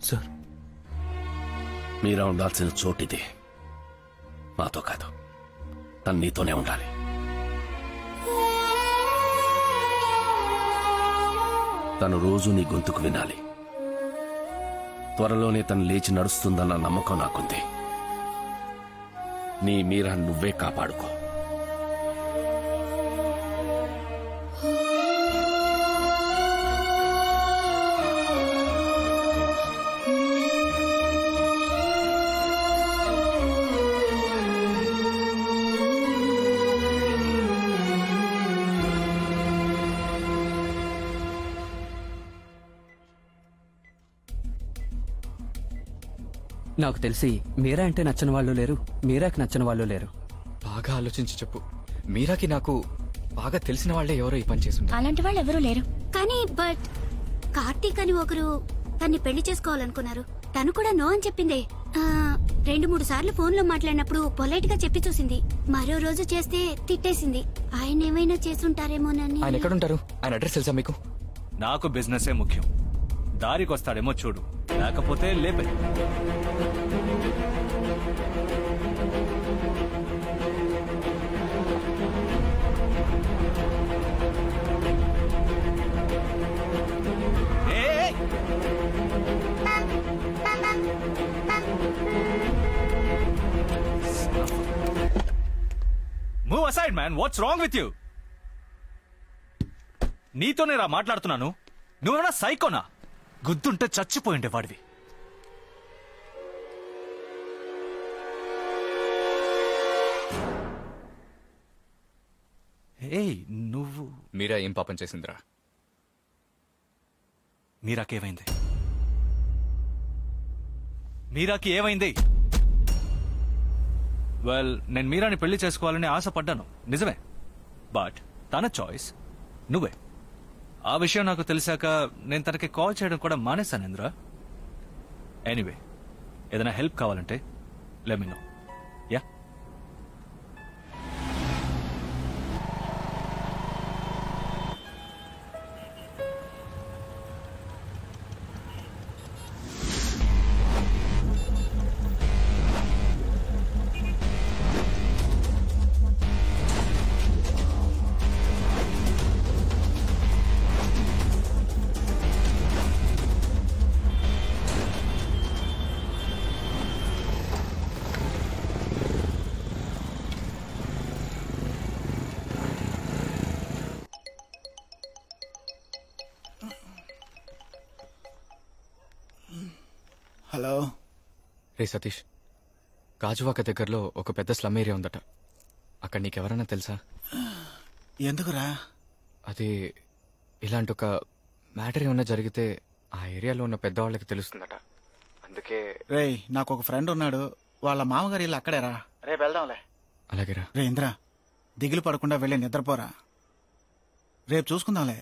Sir మీరా ఉండాల్సిన చోటిది మాతో కాదు తను నీతోనే ఉండాలి తను రోజు నీ గొంతుకు వినాలి త్వరలోనే తను లేచి నడుస్తుందన్న నమ్మకం నాకుంది నీ మీరా నువ్వే కాపాడుకో నాకు తెలిసి మీరా అంటే నచ్చని వాళ్ళు లేరు మీరాకి నచ్చని వాళ్ళు లేరు బాగా ఆలోచించి చెప్పు మీరాకి నాకు బాగా తెలిసిన వాళ్ళే ఎవరో ఈ పని చేస్తుంటారు అలాంటి వాళ్ళు ఎవరూ లేరు కానీ బట్ కార్తీక్ అని ఒకరు తన్ని పెళ్లి చేసుకోవాలనుకున్నారు తను కూడా నో అని చెప్పిందే ఆ, రెండు మూడు సార్లు ఫోన్ లో మాట్లాడినప్పుడు పొలైట్ గా చెప్పి చూసింది మరో రోజు చేస్తే తిట్టేసింది ఆయన ఏమైనా చేసుంటారేమోనని ఆయన ఎక్కడుంటారు ఆయన అడ్రస్ తెలుసా మీకు నాకు బిజినెసే ముఖ్యం దారికి వస్తాడేమో చూడు లేకపోతే లేపే ఏయ్! Move aside man what's wrong with you నీతోనే రా మాట్లాడుతున్నాను నువ్వేమన్నా సైకోనా గుద్దుంటే చచ్చిపోయిండే వాడివి ఏయ్ నువ్వు మీరా ఏం పాపం చేసిందిరా మీరాకేమైంది మీరాకి ఏమైంది వెల్ నేను మీరాని పెళ్లి చేసుకోవాలని ఆశపడ్డాను నిజమే బట్ తన చాయిస్ నువ్వే ఆ విషయం నాకు తెలిసాక నేను తనకి కాల్ చేయడం కూడా మానేశాను ఇంద్ర ఎనీవే ఏదైనా హెల్ప్ కావాలంటే లెమినో యా హలో రే సతీష్ గాజువాక దగ్గరలో ఒక పెద్ద స్లమ్ ఏరియా ఉందట అక్కడ నీకెవరన్నా తెలుసా ఎందుకురా అది ఇలాంటి ఒక మ్యాటర్ ఏమన్నా జరిగితే ఆ ఏరియాలో ఉన్న పెద్దవాళ్ళకి తెలుస్తుందట అందుకే రేయ్ నాకు ఒక ఫ్రెండ్ ఉన్నాడు వాళ్ళ మామగారు ఇల్లు అక్కడేరా రేపు వెళ్దాంలే అలాగేరా రే ఇంద్ర దిగులు పడకుండా వెళ్ళి నిద్రపోరా రేపు చూసుకుందాంలే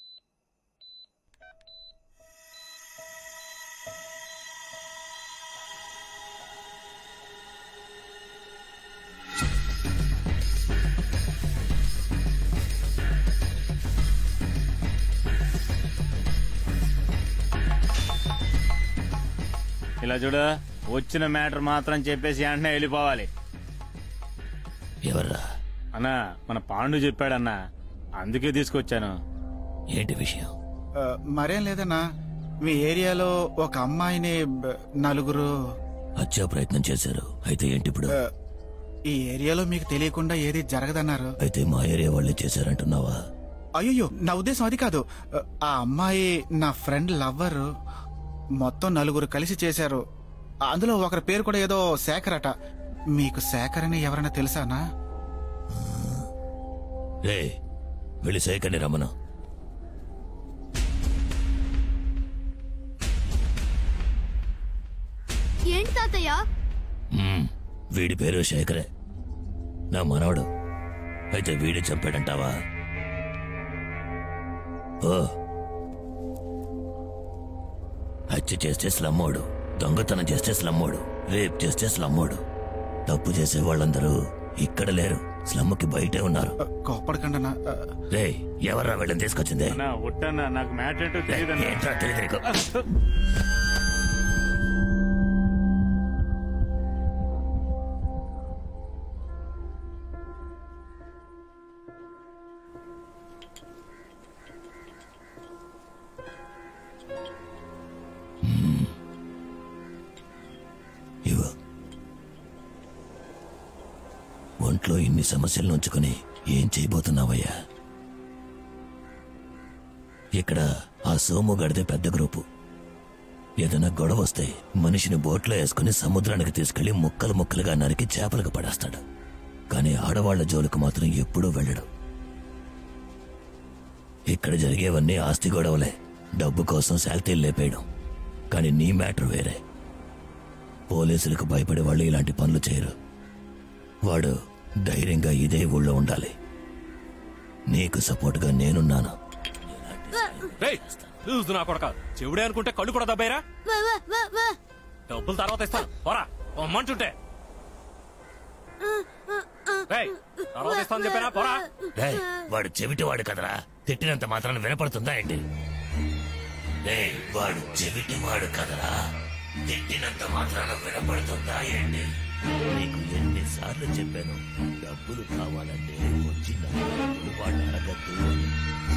ఇలా చూడు వచ్చిన మ్యాటర్ మాత్రం చెప్పేసి వెంటనే వెళ్ళిపోవాలి ఎవర్రా అన్నా మన పాండు చెప్పాడన్నా అందుకే తీసుకొచ్చాను ఏంటి విషయం ఆ, మరేం లేదన్నా మీ ఏరియాలో ఒక అమ్మాయిని బ- నలుగురు హత్యా ప్రయత్నం చేశారు అయితే ఏంటి ఇప్పుడు ఆ, ఈ ఏరియాలో మీకు తెలియకుండా ఏది జరగదన్నారు అయితే మా ఏరియా వాళ్ళే చేశారంటున్నావా అయ్యో నా ఉద్దేశం అది కాదు ఆ, ఆ అమ్మాయి నా ఫ్రెండ్ లవ్వర్ మొత్తం నలుగురు కలిసి చేశారు అందులో ఒకరి పేరు కూడా ఏదో శేఖర్ అట మీకు శేఖర్ అని ఎవరైనా తెలుసానా రే వెళ్ళి శేఖర్ని రమ్మను ఏంటి తాతయ్య మ్మ్. వీడి పేరు శేఖరే నా మనవడు అయితే వీడి చంపాడంటావా ఓ హత్య చేస్తే స్లమ్మోడు దొంగతనం చేస్తే స్లమ్మోడు రేప్ చేస్తే స్లమ్మోడు తప్పు చేసే వాళ్ళందరూ ఇక్కడ లేరు స్లమ్కి బయటే ఉన్నారు ఆ, కోప్పడకండి రే ఎవర్రా వీళ్ళని తీసుకొచ్చింది అన్నా ఒట్టన్నా నాకు మ్యాటర్ ఏంటో తెలియదన్నా ఏంట్రా తెలియదు నీకు? ఒంట్లో ఇన్ని సమస్యలు ఉంచుకుని ఏం చేయబోతున్నావయ్యా ఇక్కడ ఆ సోము గడిదే పెద్ద గ్రూపు ఏదైనా గొడవ వస్తే మనిషిని బోట్లో వేసుకుని సముద్రానికి తీసుకెళ్లి ముక్కలు ముక్కలుగా నరికి చేపలకు పడేస్తాడు కానీ ఆడవాళ్ల జోలికి మాత్రం ఎప్పుడూ వెళ్ళడు ఇక్కడ జరిగేవన్నీ ఆస్తి గొడవలే డబ్బు కోసం శాల్తీలు లేపేయడం కానీ నీ మ్యాటర్ వేరే పోలీసులకు భయపడే వాళ్ళు ఇలాంటి పనులు చేయరు వాడు ధైర్యంగా ఇదే ఊళ్ళో ఉండాలి నీకు సపోర్ట్గా నేనున్నాను చూస్తు నా కొడక చెవుడే అనుకుంటే కళ్ళు కూడా దబ్బాయిరా వా, వా, వా, వా. డబ్బులు తర్వాత ఇస్తాను పోరా పొమ్మంటుంటే రేయ్, తర్వాత ఇస్తాను చెప్పారా పోరా రేయ్, వాడు చెవిటివాడు కదరా తిట్టినంత మాత్రాన వినపడుతుందా ఏంటి రేయ్, వాడు చెవిటివాడు కదరా తిట్టినంత మాత్రాన వినపడుతుందా ఏంటి నీకు ఎన్నిసార్లు చెప్పాను డబ్బులు కావాలంటే వచ్చి నా డబ్బులు వాడు అడగద్దు అని.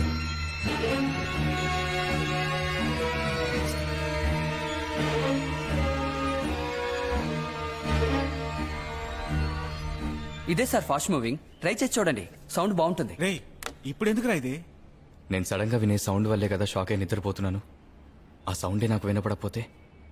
ఇదే సార్ ఫాస్ట్ మూవింగ్ ట్రై చేసి చూడండి సౌండ్ బాగుంటుంది రే ఇప్పుడు ఎందుకురా ఇది నేను సడన్ గా వినే సౌండ్ వల్లే కదా షాక్ అయి నిద్రపోతున్నాను ఆ సౌండే నాకు వినపడకపోతే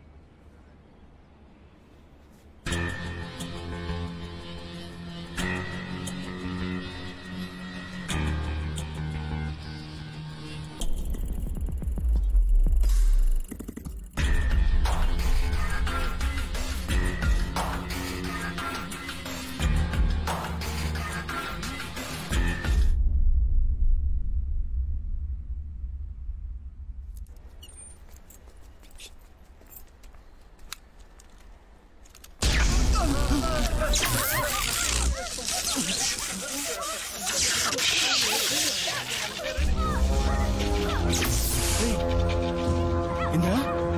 ఇంద్రా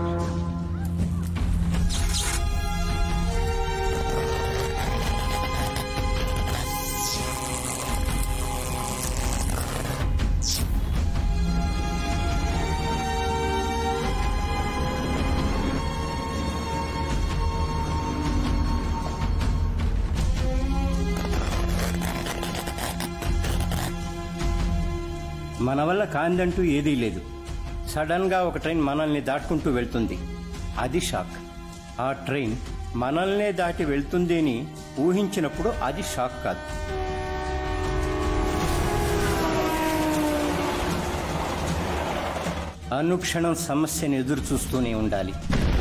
మన వల్ల కాందంటూ ఏదీ లేదు సడన్ గా ఒక ట్రైన్ మనల్ని దాటుకుంటూ వెళ్తుంది అది షాక్ ఆ ట్రైన్ మనల్నే దాటి వెళ్తుంది అని ఊహించినప్పుడు అది షాక్ కాదు అనుక్షణం సమస్యను ఎదురు చూస్తూనే ఉండాలి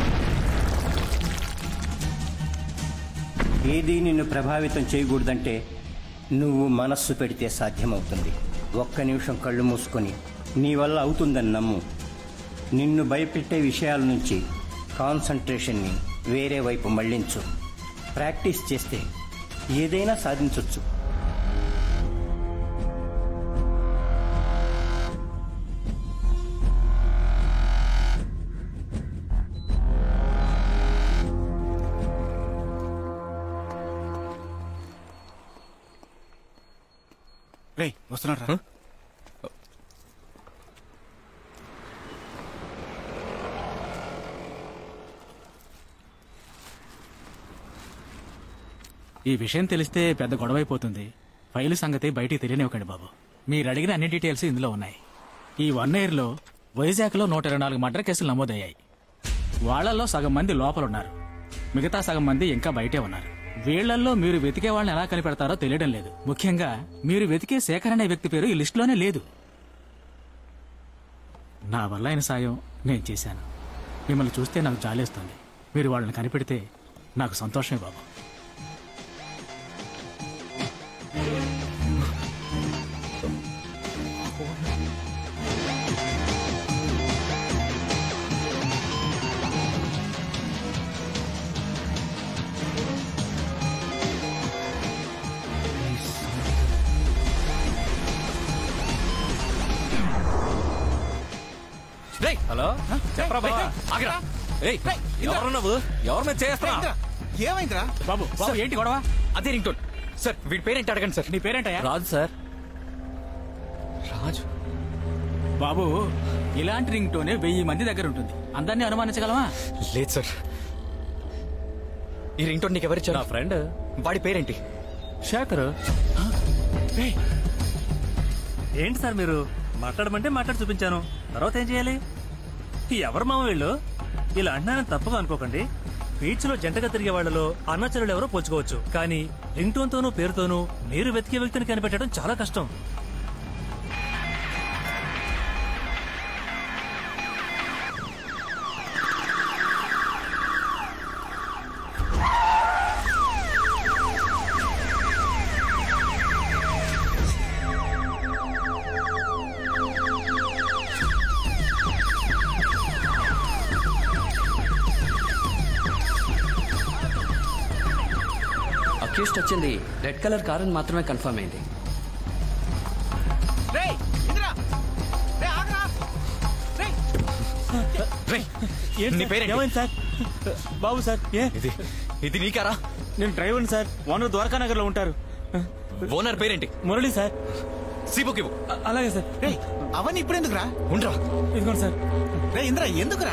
ఏదీ నిన్ను ప్రభావితం చేయకూడదంటే నువ్వు మనస్సు పెడితే సాధ్యమవుతుంది ఒక్క నిమిషం కళ్ళు మూసుకొని నీ వల్ల అవుతుందని నమ్ము నిన్ను భయపెట్టే విషయాల నుంచి కాన్సన్ట్రేషన్ని వేరే వైపు మళ్లించు ప్రాక్టీస్ చేస్తే ఏదైనా సాధించవచ్చు రే వస్తున్నాడు రా ఈ విషయం తెలిస్తే పెద్ద గొడవైపోతుంది ఫైలు సంగతి బయటికి తెలియనివ్వకండి బాబు మీరు అడిగిన అన్ని డీటెయిల్స్ ఇందులో ఉన్నాయి ఈ వన్ ఇయర్లో వైజాగ్లో నూట ఇరవై నాలుగు మర్డర్ కేసులు నమోదయ్యాయి వాళ్ళల్లో సగం మంది లోపల ఉన్నారు మిగతా సగం మంది ఇంకా బయటే ఉన్నారు వీళ్లల్లో మీరు వెతికే వాళ్ళని ఎలా కనిపెడతారో తెలియడం లేదు ముఖ్యంగా మీరు వెతికే శేఖర్ అనే వ్యక్తి పేరు ఈ లిస్టులోనే లేదు నా వల్ల అయిన సాయం నేను చేశాను మిమ్మల్ని చూస్తే నాకు జాలేస్తుంది మీరు వాళ్ళని కనిపెడితే నాకు సంతోషమే బాబు రేయ్, హలో చెప్పరా బావా ఆగిరా ఏయ్ ఎవరు నువ్వు ఎవరి మీద చేస్తున్నా ఇంద్రా, ఏమైందిరా బాబు బాబు ఏంటి గొడవ అదే రింగ్ టోన్ సార్ వీడి పేరేంటి అడగండి సార్ నీ పేరేంటయ్యా రాజు సార్ రాజు బాబు ఇలాంటి రింగ్ టోనే వెయ్యి మంది దగ్గర ఉంటుంది అందరినీ అనుమానించగలమా లేదు సార్ ఈ రింగ్ టోన్ నీకు ఎవరిచ్చారు నా ఫ్రెండ్ వాడి పేరేంటి శేఖర్ ఏంటి సార్ మీరు మాట్లాడమంటే మాట్లాడి చూపించాను తర్వాత ఏం చేయాలి ఎవరు మామ వీళ్ళు ఇలా అంటున్నానని తప్పుగా అనుకోకండి బీచ్ లో జంటగా తిరిగే వాళ్ళలో అన్నచరులు ఎవరో పోల్చుకోవచ్చు కానీ రింగ్ టోన్ తోనూ పేరుతోనూ మీరు వెతికే వ్యక్తిని కనిపెట్టడం చాలా కష్టం అక్యూస్ట్ వచ్చింది రెడ్ కలర్ కార్ అని మాత్రమే కన్ఫర్మ్ అయింది నీ పేరేంటి? ఏమైంది సార్ బాబు సార్ ఏ ఇది ఇది నీకారా నేను driver sir owner Dwaraka Nagar లో ఉంటారు ఓనర్ పేరేంటి మురళి సార్ సీబుక్ ఇవ్వు అలాగే సార్ రే అవన్నీ ఇప్పుడు ఎందుకురా ఉండరా ఇదిగోండి సార్ రే ఇంద్ర ఎందుకురా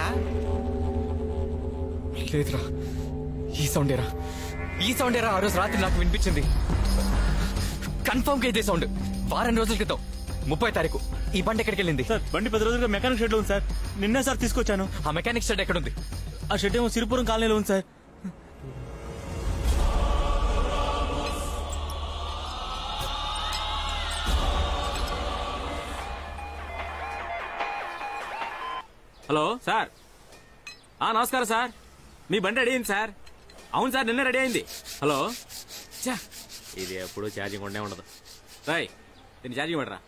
లేదురా ఈ సౌండేరా ఈ సౌండేరా ఆ రోజు రాత్రి నాకు వినిపించింది కన్ఫర్మ్ గా ఇదే సౌండ్ వారం రోజుల క్రితం ముప్పై తారీఖు ఈ బండి ఎక్కడికి వెళ్ళింది సార్ బండి పది రోజులుగా మెకానిక్ షెడ్ లో ఉంది సార్ నిన్నే సార్ తీసుకొచ్చాను ఆ మెకానిక్ షెడ్ ఎక్కడుంది ఆ షెడ్ ఏమో సిరిపురం కాలనీలో ఉంది సార్ హలో సార్ ఆ నమస్కారం సార్ మీ బండి రెడీ అయింది సార్ అవును సార్ నిన్న రెడీ అయింది హలో ఛా, ఇది ఎప్పుడు ఛార్జింగ్ ఉండే ఉండదు రాయ్ దీన్ని ఛార్జింగ్ పెట్టరా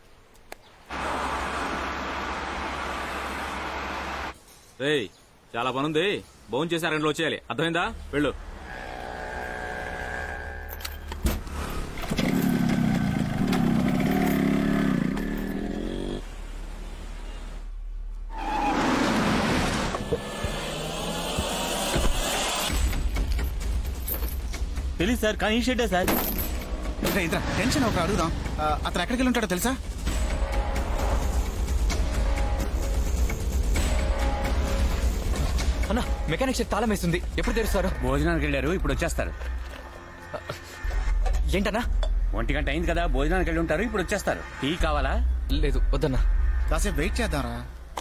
రేయ్ చాలా పనుంది భోజనం చేసి రెండు వచ్చేయాలి అర్థమైందా వెళ్ళు తెలియదు సార్ కానీ ఈ షెడ్డే సార్ రే ఇంద్ర టెన్షన్ ఒక అడుగుదాం ఆ, అతను ఎక్కడికి వెళ్ళి ఉంటాడో తెలుసా అన్న మెకానిక్ షెడ్ తాళం వేస్తుంది ఎప్పుడు తెరుస్తారు భోజనానికి వెళ్ళారు ఇప్పుడు వచ్చేస్తారు ఏంటన్నా ఒంటి గంట అయింది కదా భోజనానికి వెళ్ళి ఉంటారు ఇప్పుడు వచ్చేస్తారు టీ కావాలా లేదు వద్దన్నా కాసేపు వెయిట్ చేద్దాంరా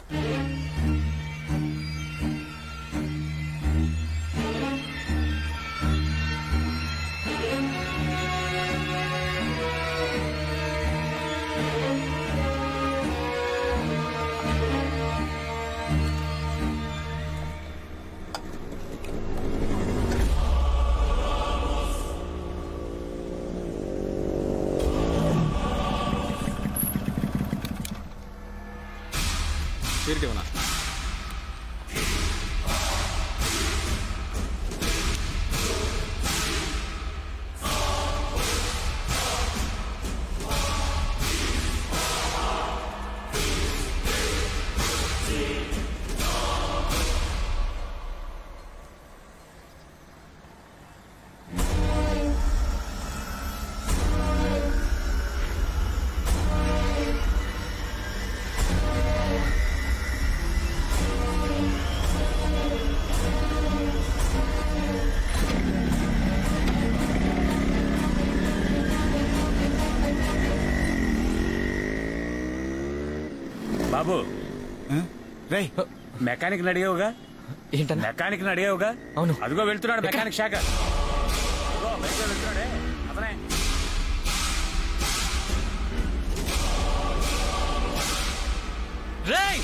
సీరిటీ ఉన్నా బాబు రే మెకానిక్ అడిగావుగా ఏంటన్నా మెకానిక్ అడిగావుగా అవును అదిగో వెళ్తున్నాడు మెకానిక్ శాఖ అదిగో, బయటకు వెళ్తున్నాడే, అతనే. రేయ్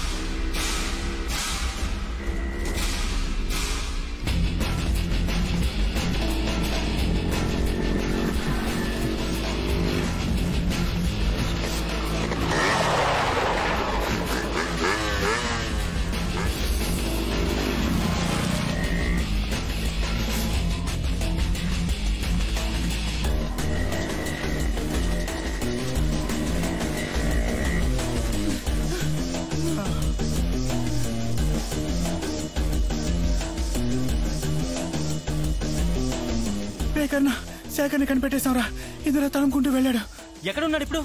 రే కన్నా శేఖర్ని కనిపెట్టేశాంరా ఇందులో తనుకుంటూ వెళ్ళాడు ఎక్కడ ఉన్నాడు ఇప్పుడు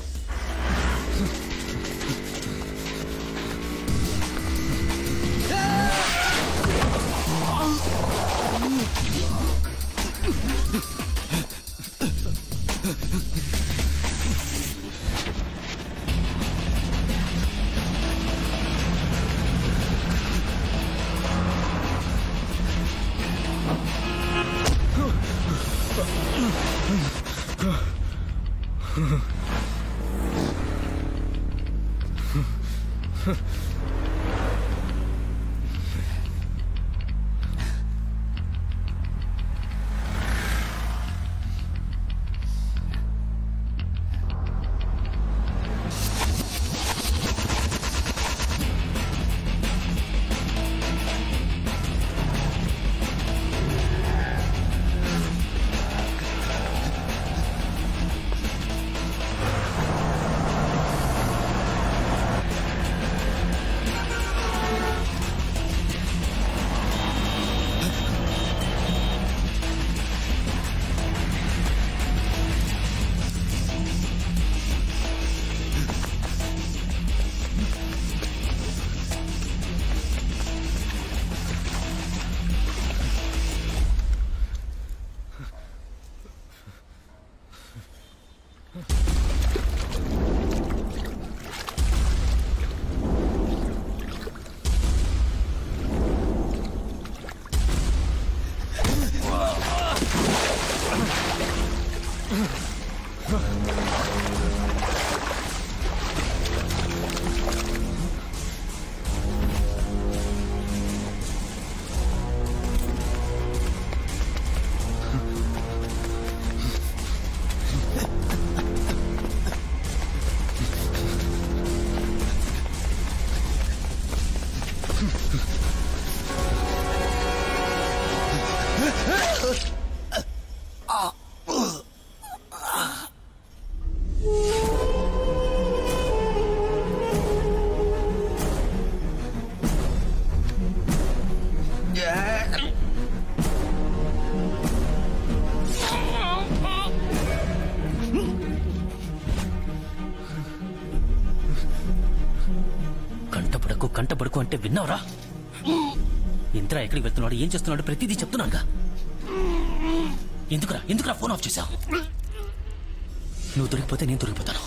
కంటపడకు కంటపడకు అంటే విన్నావురా ఇంద్ర ఎక్కడికి వెళ్తున్నాడు ఏం చేస్తున్నాడు ప్రతిదీ చెప్తున్నానుగా ఎందుకురా ఎందుకురా ఫోన్ ఆఫ్ చేశావు నువ్వు దొరికిపోతే నేను దొరికిపోతాను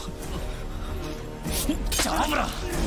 చావరా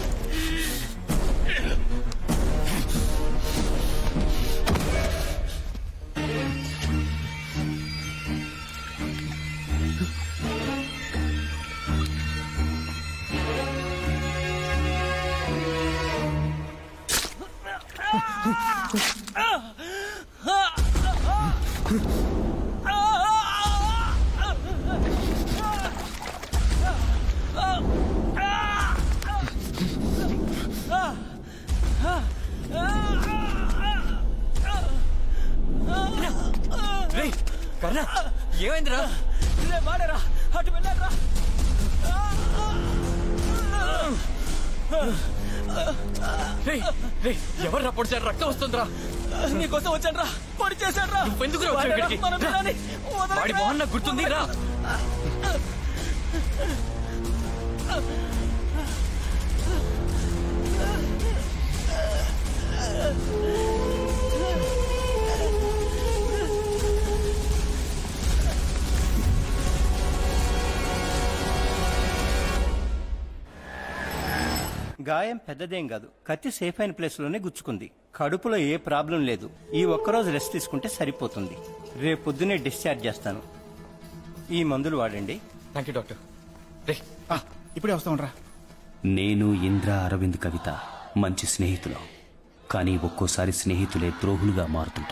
రే కర్ణ ఏమైందిరా వాడరా అటు వెళ్ళారా రే రే ఎవరు రా పొడిచారు రక్తం వస్తుందిరా నీకోసం వచ్చాను రా పొడి చేశాడు రా నువ్వెందుకు రా వచ్చావు ఇక్కడికి? మనం రా. వినాలి. వదలకురా. వాడి మొహన్ నాకు గుర్తుంది రా గాయం పెద్దదేం కాదు కత్తి సేఫ్ అయిన ప్లేస్లోనే గుచ్చుకుంది కడుపులో ఏ ప్రాబ్లం లేదు ఈ ఒక్కరోజు రెస్ట్ తీసుకుంటే సరిపోతుంది రేపు పొద్దునే డిశ్చార్జ్ చేస్తాను ఈ మందులు వాడండి థ్యాంక్ యూ డాక్టర్ ఇప్పుడే వస్తా ఉండరా నేను ఇంద్ర అరవింద్ కవిత మంచి స్నేహితులు కానీ ఒక్కోసారి స్నేహితులే ద్రోహులుగా మారుతుంటారు